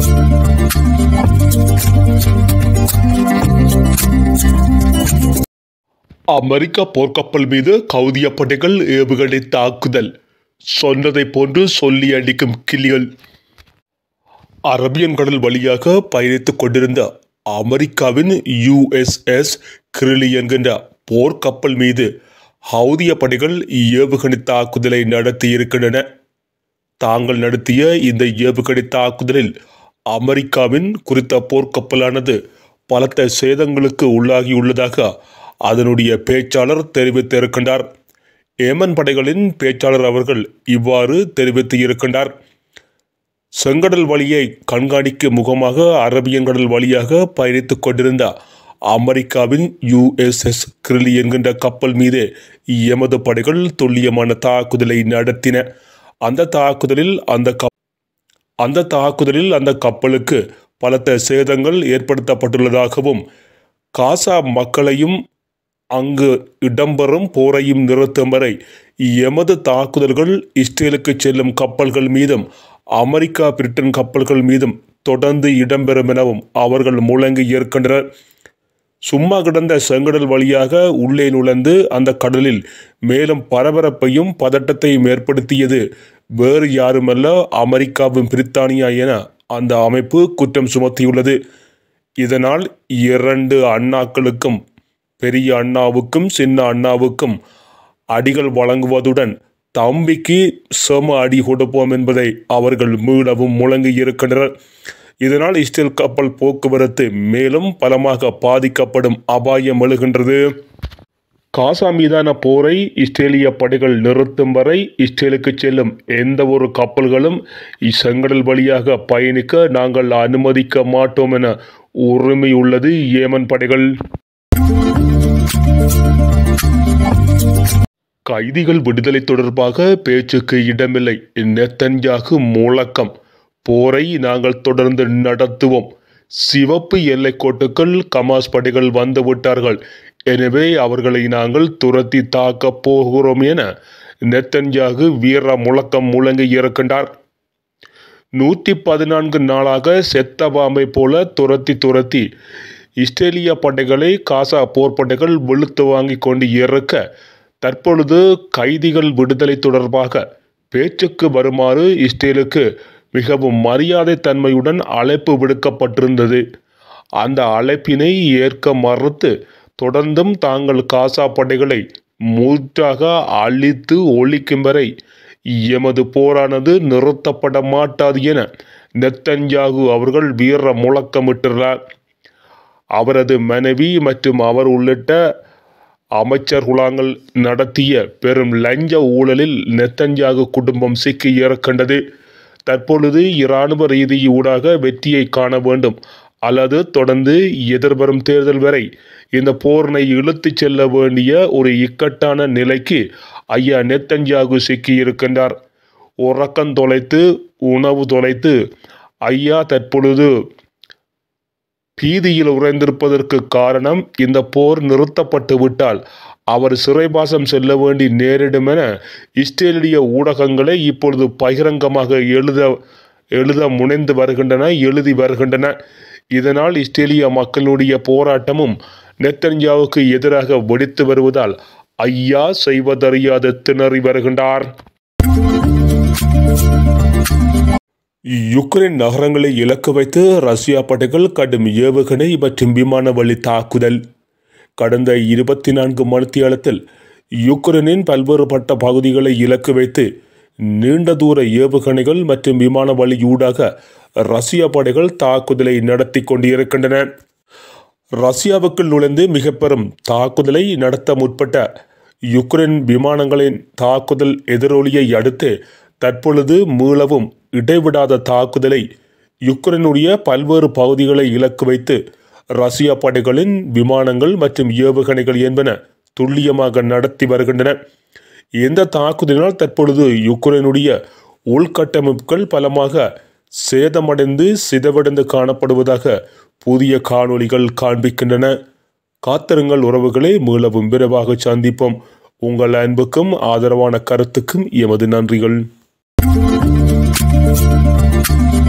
அமெரிக்க போர்க்கப்பல் மீது கவுதிய படைகள் ஏவுகணை தாக்குதல் சொன்னதை போன்று சொல்லி அடிக்கும் கிளிகள் அரபியன் கடல் வழியாக பயணித்துக் கொண்டிருந்த அமெரிக்காவின் யுஎஸ்எஸ் கிரிலி என்கின்ற போர்க்கப்பல் மீது ஹவுதிய படைகள் ஏவுகணை தாக்குதலை நடத்தியிருக்கின்றன தாங்கள் நடத்திய இந்த ஏவுகணை தாக்குதலில் அமெரிக்காவின் குறித்த போர்க்கப்பலானது பலத்த சேதங்களுக்கு உள்ளாகியுள்ளதாக அதனுடைய பேச்சாளர் தெரிவித்திருக்கின்றார் ஏமன் படைகளின் பேச்சாளர் அவர்கள் இவ்வாறு தெரிவித்து இருக்கின்றார் செங்கடல் வழியை கண்காணிக்க முகமாக அரபியன் கடல் வழியாக பயணித்துக் கொண்டிருந்த அமெரிக்காவின் யுஎஸ்எஸ் கிரிலி என்கின்ற கப்பல் மீது எமது படைகள் துல்லியமான தாக்குதலை நடத்தின அந்த தாக்குதலில் அந்த கப் அந்த தாக்குதலில் அந்த கப்பலுக்கு பலத்த சேதங்கள் ஏற்படுத்தப்பட்டுள்ளதாகவும் காசா மக்களையும் அங்கு இடம்பெறும் போரையும் நிறுத்தும் வரை எமது தாக்குதல்கள் இஸ்ரேலுக்கு செல்லும் கப்பல்கள் மீதும் அமெரிக்கா பிரிட்டன் கப்பல்கள் மீதும் தொடர்ந்து இடம்பெறும் எனவும் அவர்கள் முழங்கி இருக்கின்றனர் சும்மா கிடந்த செங்கடல் வழியாக உள்ளே நுழைந்து அந்த கடலில் மேலும் பரபரப்பையும் பதட்டத்தையும் ஏற்படுத்தியது வேறு யாருமல்ல அமெரிக்காவும் பிரித்தானியா என அந்த அமைப்பு குற்றம் சுமத்தியுள்ளது இதனால் இரண்டு அண்ணாக்களுக்கும் பெரிய அண்ணாவுக்கும் சின்ன அண்ணாவுக்கும் அடிகள் வழங்குவதுடன் தம்பிக்கு சம அடி கொடுப்போம் என்பதை அவர்கள் மீளவும் முழங்கி இருக்கின்றனர் இதனால் இஸ்ரேல் கப்பல் போக்குவரத்து மேலும் பலமாக பாதிக்கப்படும் அபாயம் எழுகின்றது காசா மீதான போரை இஸ்ரேலிய படைகள் நிறுத்தும் வரை இஸ்ரேலுக்கு செல்லும் எந்த ஒரு கப்பல்களும் செங்கடல் வழியாக பயணிக்க நாங்கள் அனுமதிக்க மாட்டோம் என உரிமை உள்ளது ஏமன் படைகள் கைதிகள் விடுதலை தொடர்பாக பேச்சுக்கு இடமில்லை நெத்தன்யாகு முழக்கம் போரை நாங்கள் தொடர்ந்து நடத்துவோம் சிவப்பு எல்லைக்கோட்டுக்குள் கமாஸ் படைகள் வந்து விட்டார்கள் எனவே அவர்களை நாங்கள் துரத்தி தாக்கப் போகிறோம் என நெத்தன்யாகு வீர முழக்கம் முழங்கி இருக்கின்றார் நூற்றி பதினான்கு நாளாக செத்த பாம்பை போல துரத்தி துரத்தி இஸ்ரேலிய படைகளை காசா போர்ப்படைகள் வெளுத்து வாங்கி கொண்டு இறக்க தற்பொழுது கைதிகள் விடுதலை தொடர்பாக பேச்சுக்கு வருமாறு இஸ்ரேலுக்கு மிகவும் மரியாதை தன்மையுடன் அழைப்பு விடுக்கப்பட்டிருந்தது அந்த அழைப்பினை ஏற்க மறுத்து தொடர்ந்தும் தாங்கள் காசா படைகளை மூற்றாக அழித்து ஒழிக்கும் வரை எமது போரானது நிறுத்தப்பட மாட்டாது என நெத்தன்யாகு அவர்கள் வீர முழக்கமிட்டுள்ளார் அவரது மனைவி மற்றும் அவர் உள்ளிட்ட அமைச்சர் குழாங்கள் நடத்திய பெரும் லஞ்ச ஊழலில் நெத்தன்யாகு குடும்பம் சிக்கி இறக்கின்றது தற்பொழுது இராணுவ ரீதியூடாக வெற்றியை காண வேண்டும் அல்லது தொடர்ந்து எதிர்வரும் தேர்தல் வரை இந்த போரினை இழுத்துச் செல்ல வேண்டிய ஒரு இக்கட்டான நிலைக்கு ஐயா நெத்தன்யாகு சிக்கி இருக்கின்றார் உறக்கம் தொலைத்து உணவு தொலைத்து ஐயா தற்பொழுது பீதியில் உறைந்திருப்பதற்கு காரணம் இந்த போர் நிறுத்தப்பட்டு விட்டால் அவர் சிறைவாசம் செல்ல வேண்டி நேரிடும் என இஸ்ரேலிய ஊடகங்களை இப்பொழுது பகிரங்கமாக எழுத எழுத முனைந்து வருகின்றன எழுதி வருகின்றன இதனால் இஸ்ரேலிய மக்களுடைய போராட்டமும் நெத்தன்யாவுக்கு எதிராக வெடித்து வருவதால் ஐயா செய்வதறியாது திணறி வருகின்றார் யுக்ரைன் நகரங்களை இலக்கு வைத்து ரஷ்யா படைகள் கடும் ஏவுகணை மற்றும் விமான வழி தாக்குதல் கடந்த இருபத்தி நான்கு மணித்தியாலத்தில் யுக்ரைனின் பல்வேறுபட்ட பகுதிகளை இலக்கு வைத்து நீண்ட தூர ஏவுகணைகள் மற்றும் விமான வழியூடாக ரஷ்ய படைகள் தாக்குதலை நடத்தி கொண்டிருக்கின்றன ரஷ்யாவுக்குள் நுழைந்து மிக பெரும் தாக்குதலை நடத்த முற்பட்ட யுக்ரைன் விமானங்களின் தாக்குதல் எதிரொலியை அடுத்து தற்பொழுது மீளவும் இடைவிடாத தாக்குதலை யுக்ரைனுடைய பல்வேறு பகுதிகளை இலக்கு வைத்து ரஷ்ய படைகளின் விமானங்கள் மற்றும் ஏவுகணைகள் என்பன துல்லியமாக நடத்தி வருகின்றன இந்த தாக்குதலினால் தற்பொழுது யுக்ரைனுடைய உள்கட்டமைப்புகள் பலமாக சேதமடைந்து சிதவடைந்து காணப்படுவதாக புதிய காணொளிகள் காண்பிக்கின்றன காத்திருங்கள் உறவுகளை மீளவும் விரைவாக சந்திப்போம் உங்கள் அன்புக்கும் ஆதரவான கருத்துக்கும் எமது நன்றிகள்